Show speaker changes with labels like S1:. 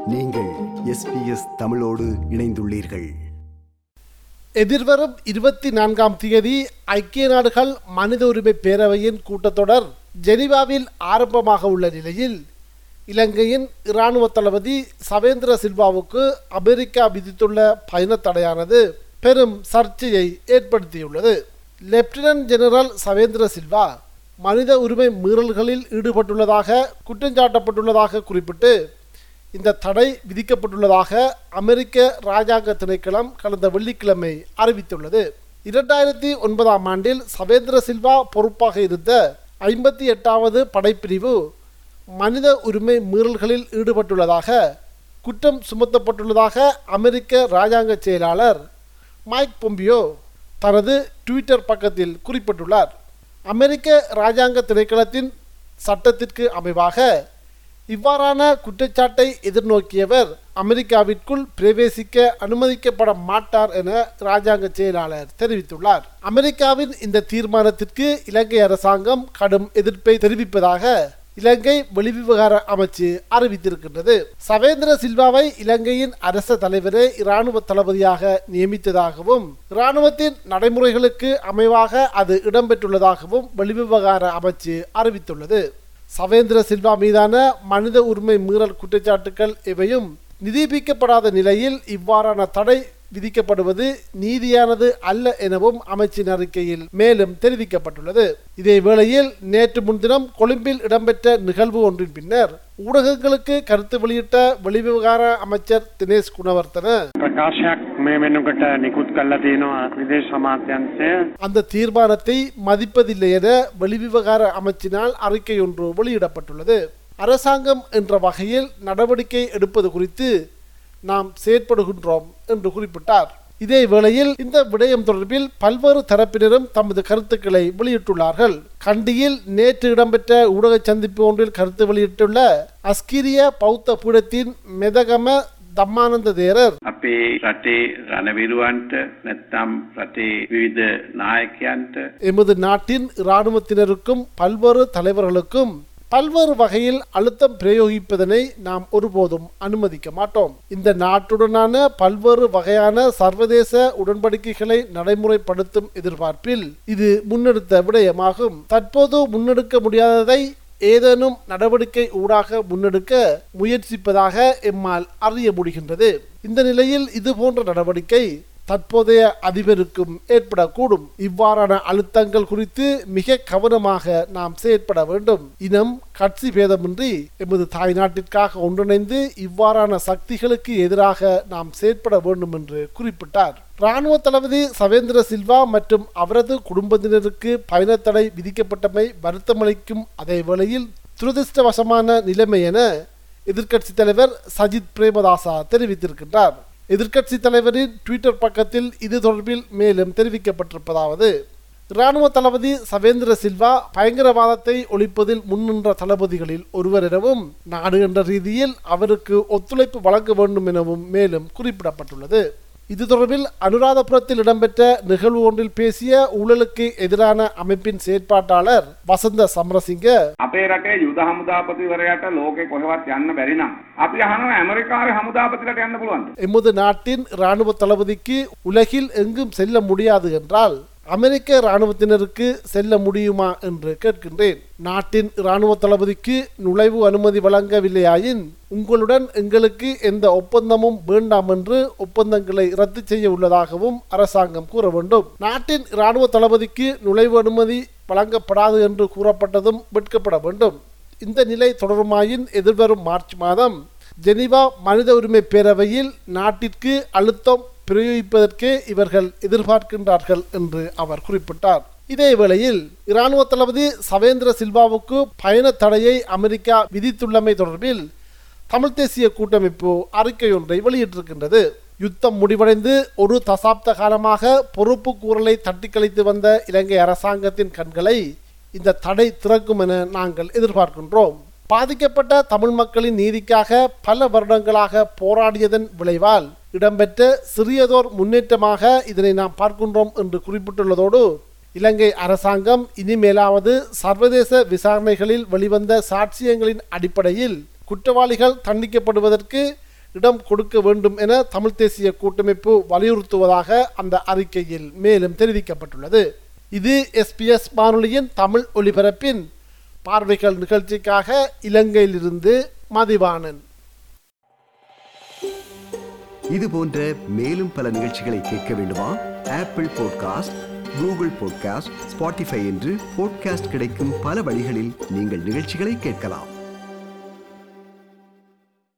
S1: நீங்கள் எஸ்பிஎஸ் தமிழோடு இணைந்துள்ளீர்கள்
S2: எதிர்வரும் இருபத்தி நான்காம் தேதி ஐக்கிய நாடுகள் மனித உரிமை பேரவையின் கூட்டத்தொடர் ஜெனீவாவில் ஆரம்பமாக உள்ள நிலையில் இலங்கையின் இராணுவ தளபதி சவேந்திர சில்வாவுக்கு அமெரிக்கா விதித்துள்ள பயணத் தடையானது பெரும் சர்ச்சையை ஏற்படுத்தியுள்ளது லெப்டினன்ட் ஜெனரல் சவேந்திர சில்வா மனித உரிமை மீறல்களில் ஈடுபட்டுள்ளதாக குற்றஞ்சாட்டப்பட்டுள்ளதாக குறிப்பிட்டு இந்த தடை விதிக்கப்பட்டுள்ளதாக அமெரிக்க ராஜாங்க திணைக்களம் கடந்த வெள்ளிக்கிழமை அறிவித்துள்ளது இரண்டாயிரத்தி ஒன்பதாம் ஆண்டில் சவேந்திர சில்வா பொறுப்பாக இருந்த ஐம்பத்தி எட்டாவது படைப்பிரிவு மனித உரிமை மீறல்களில் ஈடுபட்டுள்ளதாக குற்றம் சுமத்தப்பட்டுள்ளதாக அமெரிக்க ராஜாங்க செயலாளர் மைக் பொம்பியோ தனது ட்விட்டர் பக்கத்தில் குறிப்பிட்டுள்ளார் அமெரிக்க ராஜாங்க திணைக்களத்தின் சட்டத்திற்கு அமைவாக இவ்வாறான குற்றச்சாட்டை எதிர்நோக்கியவர் அமெரிக்காவிற்குள் பிரவேசிக்க அனுமதிக்கப்பட மாட்டார் என ராஜாங்க செயலாளர் தெரிவித்துள்ளார் அமெரிக்காவின் இந்த தீர்மானத்திற்கு இலங்கை அரசாங்கம் கடும் எதிர்ப்பை தெரிவிப்பதாக இலங்கை வெளிவிவகார அமைச்சு அறிவித்திருக்கின்றது சவேந்திர சில்வாவை இலங்கையின் அரச தலைவரே இராணுவ தளபதியாக நியமித்ததாகவும் இராணுவத்தின் நடைமுறைகளுக்கு அமைவாக அது இடம்பெற்றுள்ளதாகவும் வெளிவிவகார அமைச்சு அறிவித்துள்ளது சவேந்திர சில்வா மீதான மனித உரிமை மீறல் குற்றச்சாட்டுகள் எவையும் நிரூபிக்கப்படாத நிலையில் இவ்வாறான தடை விதிக்கப்படுவது நீதியானது அல்ல எனவும் அமைச்சின் அறிக்கையில் மேலும் தெரிவிக்கப்பட்டுள்ளது இதே வேளையில் நேற்று முன்தினம் கொழும்பில் இடம்பெற்ற நிகழ்வு ஒன்றின் பின்னர் ஊடகங்களுக்கு கருத்து வெளியிட்ட வெளிவிவகார அமைச்சர் தினேஷ் குணவர்த்தன
S3: ප්‍රකාශයක් මේ වෙනකොට නිකුත් කල්ලා තියෙනවා විදේශ අමාත්‍යන්සය
S2: அந்த தீர்மானத்தை மதிப்பதில்லை என வெளிவிவகார அமைச்சினால் அறிக்கை ஒன்று வெளியிடப்பட்டுள்ளது அரசாங்கம் என்ற வகையில் நடவடிக்கை எடுப்பது குறித்து நாம் செயற்படுகின்றோம் என்று குறிப்பிட்டார் இதே வேளையில் இந்த விடயம் தொடர்பில் பல்வேறு தரப்பினரும் தமது கருத்துக்களை வெளியிட்டுள்ளார்கள் கண்டியில் நேற்று இடம்பெற்ற ஊடக சந்திப்பு ஒன்றில் கருத்து வெளியிட்டுள்ள அஸ்கிரிய பௌத்த பீடத்தின் மெதகம தம்மானந்த தேரர்
S4: අපේ රටේ රණවිරුවන්ට නැත්තම් රටේ විවිධ නායකයන්ට
S2: எமது நாட்டின் இராணுவத்தினருக்கும் பல்வேறு தலைவர்களுக்கும் பல்வேறு வகையில் அழுத்தம் பிரயோகிப்பதனை நாம் ஒருபோதும் அனுமதிக்க மாட்டோம் இந்த நாட்டுடனான பல்வேறு வகையான சர்வதேச உடன்படிக்கைகளை நடைமுறைப்படுத்தும் எதிர்பார்ப்பில் இது முன்னெடுத்த விடயமாகும் தற்போது முன்னெடுக்க முடியாததை ஏதேனும் நடவடிக்கை ஊடாக முன்னெடுக்க முயற்சிப்பதாக எம்மால் அறிய முடிகின்றது இந்த நிலையில் இது போன்ற நடவடிக்கை தற்போதைய அதிபருக்கும் ஏற்படக்கூடும் இவ்வாறான அழுத்தங்கள் குறித்து மிக கவனமாக நாம் செயற்பட வேண்டும் இனம் கட்சி பேதமின்றி எமது தாய் நாட்டிற்காக ஒன்றிணைந்து இவ்வாறான சக்திகளுக்கு எதிராக நாம் செயற்பட வேண்டும் என்று குறிப்பிட்டார் ராணுவ தளபதி சவேந்திர சில்வா மற்றும் அவரது குடும்பத்தினருக்கு பயணத்தடை விதிக்கப்பட்டமை வருத்தமளிக்கும் அதே வேளையில் துரதிருஷ்டவசமான நிலைமை என எதிர்க்கட்சி தலைவர் சஜித் பிரேமதாசா தெரிவித்திருக்கின்றார் எதிர்க்கட்சி தலைவரின் ட்விட்டர் பக்கத்தில் இது தொடர்பில் மேலும் தெரிவிக்கப்பட்டிருப்பதாவது இராணுவ தளபதி சவேந்திர சில்வா பயங்கரவாதத்தை ஒழிப்பதில் முன்னின்ற தளபதிகளில் ஒருவர் எனவும் நாடு என்ற ரீதியில் அவருக்கு ஒத்துழைப்பு வழங்க வேண்டும் எனவும் மேலும் குறிப்பிடப்பட்டுள்ளது இது தொடர்பில் அனுராதபுரத்தில் இடம்பெற்ற நிகழ்வு ஒன்றில் பேசிய ஊழலுக்கு எதிரான அமைப்பின் செயற்பாட்டாளர் வசந்த சமரசிங்க
S5: අපේ රටේ යුද හමුදාපතිවරයාට ලෝකෙ කොහෙවත් යන්න බැරි නම් අපි අහනවා ඇමරිකාවේ හමුදාපතිලට යන්න පුළුවන්ද?
S2: எமது நாட்டின் இராணுவ தளபதிக்கு உலகில் எங்கும் செல்ல முடியாது என்றால் அமெரிக்க இராணுவத்தினருக்கு செல்ல முடியுமா என்று கேட்கின்றேன் நாட்டின் இராணுவ தளபதிக்கு நுழைவு அனுமதி வழங்கவில்லையாயின் உங்களுடன் எங்களுக்கு எந்த ஒப்பந்தமும் வேண்டாம் என்று ஒப்பந்தங்களை ரத்து செய்ய உள்ளதாகவும் அரசாங்கம் கூற வேண்டும் நாட்டின் இராணுவ தளபதிக்கு நுழைவு அனுமதி வழங்கப்படாது என்று கூறப்பட்டதும் வெட்கப்பட வேண்டும் இந்த நிலை தொடருமாயின் எதிர்வரும் மார்ச் மாதம் ஜெனீவா மனித உரிமை பேரவையில் நாட்டிற்கு அழுத்தம் பிரயோகிப்பதற்கே இவர்கள் எதிர்பார்க்கின்றார்கள் என்று அவர் குறிப்பிட்டார் இதே வேளையில் இராணுவ தளபதி சவேந்திர சில்வாவுக்கு பயண தடையை அமெரிக்கா விதித்துள்ளமை தொடர்பில் தமிழ் தேசிய கூட்டமைப்பு அறிக்கை ஒன்றை வெளியிட்டிருக்கின்றது யுத்தம் முடிவடைந்து ஒரு தசாப்த காலமாக பொறுப்பு கூறலை தட்டி கழித்து வந்த இலங்கை அரசாங்கத்தின் கண்களை இந்த தடை திறக்கும் என நாங்கள் எதிர்பார்க்கின்றோம் பாதிக்கப்பட்ட தமிழ் மக்களின் நீதிக்காக பல வருடங்களாக போராடியதன் விளைவால் இடம்பெற்ற சிறியதோர் முன்னேற்றமாக இதனை நாம் பார்க்கின்றோம் என்று குறிப்பிட்டுள்ளதோடு இலங்கை அரசாங்கம் இனிமேலாவது சர்வதேச விசாரணைகளில் வெளிவந்த சாட்சியங்களின் அடிப்படையில் குற்றவாளிகள் தண்டிக்கப்படுவதற்கு இடம் கொடுக்க வேண்டும் என தமிழ் தேசிய கூட்டமைப்பு வலியுறுத்துவதாக அந்த அறிக்கையில் மேலும் தெரிவிக்கப்பட்டுள்ளது இது எஸ்பிஎஸ் வானொலியின் தமிழ் ஒலிபரப்பின் பார்வைகள் நிகழ்ச்சிக்காக இலங்கையிலிருந்து மதிவாணன்
S1: இது போன்ற மேலும் பல நிகழ்ச்சிகளை கேட்க வேண்டுமா Apple podcast Google podcast Spotify என்று பாட்காஸ்ட் கிடைக்கும் பல வழிகளில் நீங்கள் நிகழ்ச்சிகளை கேட்கலாம்